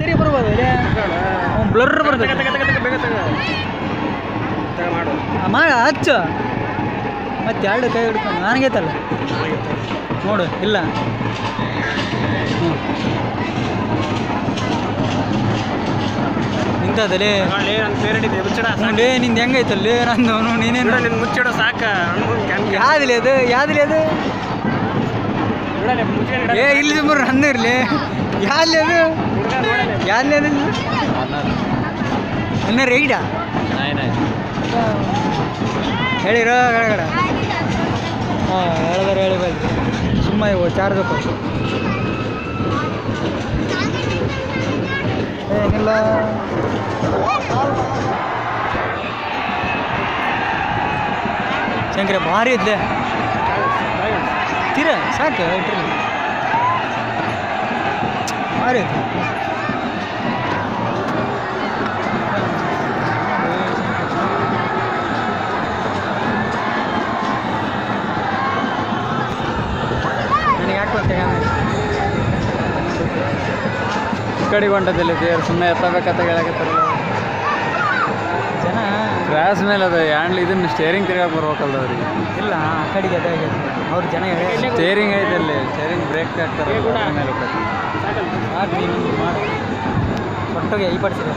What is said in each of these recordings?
ಸರಿ ಬರ್ಬೋದು ಬ್ಲರ್ ಬರ್ತದೆ ಮಾಡು ಮಾಡ ಹಚ್ಚು ಮತ್ತೆ ಎರಡು ಕೈ ಹಿಡ್ಕೊಂಡು ನನಗೈತಲ್ಲ ನೋಡು ಇಲ್ಲ ಹ್ಞೂ ನಿಂತದಲ್ಲಿ ನೋಡಿ ನನ್ನ ಪೇರೆಂಟ್ ಇದೆ ಮುಚ್ಚಡ ನೋಡೇ ನಿಂದು ಹೆಂಗೈತಲ್ಲಿ ನಂದು ಅವನು ನೀನೇನು ನಿನ್ನ ಮುಚ್ಚಿಡ ಸಾಕ ಯಾವ್ದಿಲ್ಲ ಅದು ಯಾವ್ದಿಲ್ಲ ಅದು ಏ ಇಲ್ಲಿ ಸುಮ್ಮನೆ ನಂದು ಇರಲಿ ಯಾವ್ಲಿ ಅದು ಯಾವ್ಲಿ ಅದು ನನ್ನ ರೈಡಾ ಹೇಳಿರೋ ಗಡಗಡ ಹಾಂ ಹೇಳಿದಾರೆ ಹೇಳಿ ಬೈದ್ರಿ ಸುಮ್ಮ ಇವು ಚಾರ್ಜ್ ಏನಿಲ್ಲ ಶಂಕರ ಭಾರಿ ಇದ್ಲೆ ತೀರ ಸಾಕು ಇಟ್ರಿ ಭಾರಿ ಐತೆ ನನಗೆ ಯಾಕೆ ಗೊತ್ತೇ ಈ ಕಡೆಗೆ ಹೊಂಟದಿಲ್ಲ ದೇವ್ರು ಸುಮ್ಮನೆ ಎತ್ತಬೇಕಂತ ಹೇಳಕತ್ತಾರಲ್ಲ ಜನ ಕ್ರಾಸ್ ಮೇಲೆ ಅದು ಹ್ಯಾಂಡ್ಲ್ ಇದನ್ನ ಸ್ಟೇರಿಂಗ್ ತಿರ್ಗಾಕ್ ಬರ್ಬೇಕಲ್ಲ ಅವ್ರಿಗೆ ಇಲ್ಲ ಆ ಕಡೆಗೆ ಅದೇ ಆಗೈತೆ ಅವ್ರು ಜನ ಹೇಳಿ ಸ್ಟೇರಿಂಗ್ ಐತೆ ಅಲ್ಲಿ ಸ್ಟೇರಿಂಗ್ ಬ್ರೇಕ್ ಹಾಕ್ತಾರೆ ಅದ್ರ ಮೇಲೆ ಹೋಗ್ತದೆ. ಸಾಕು ನೀನು ಮಾಡು ಒಟ್ಟಿಗೆ ಈ ಪಡಿಸಿದೆ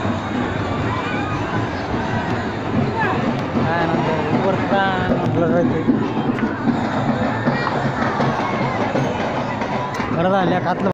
ಹಾಂ ನಂದು ಇದು ಬರ್ತಾ ಬ್ಲರ್ ಐತಿ ಬರದ ಅಲ್ಲಿ ಯಾಕೆ ಹತ್ಲು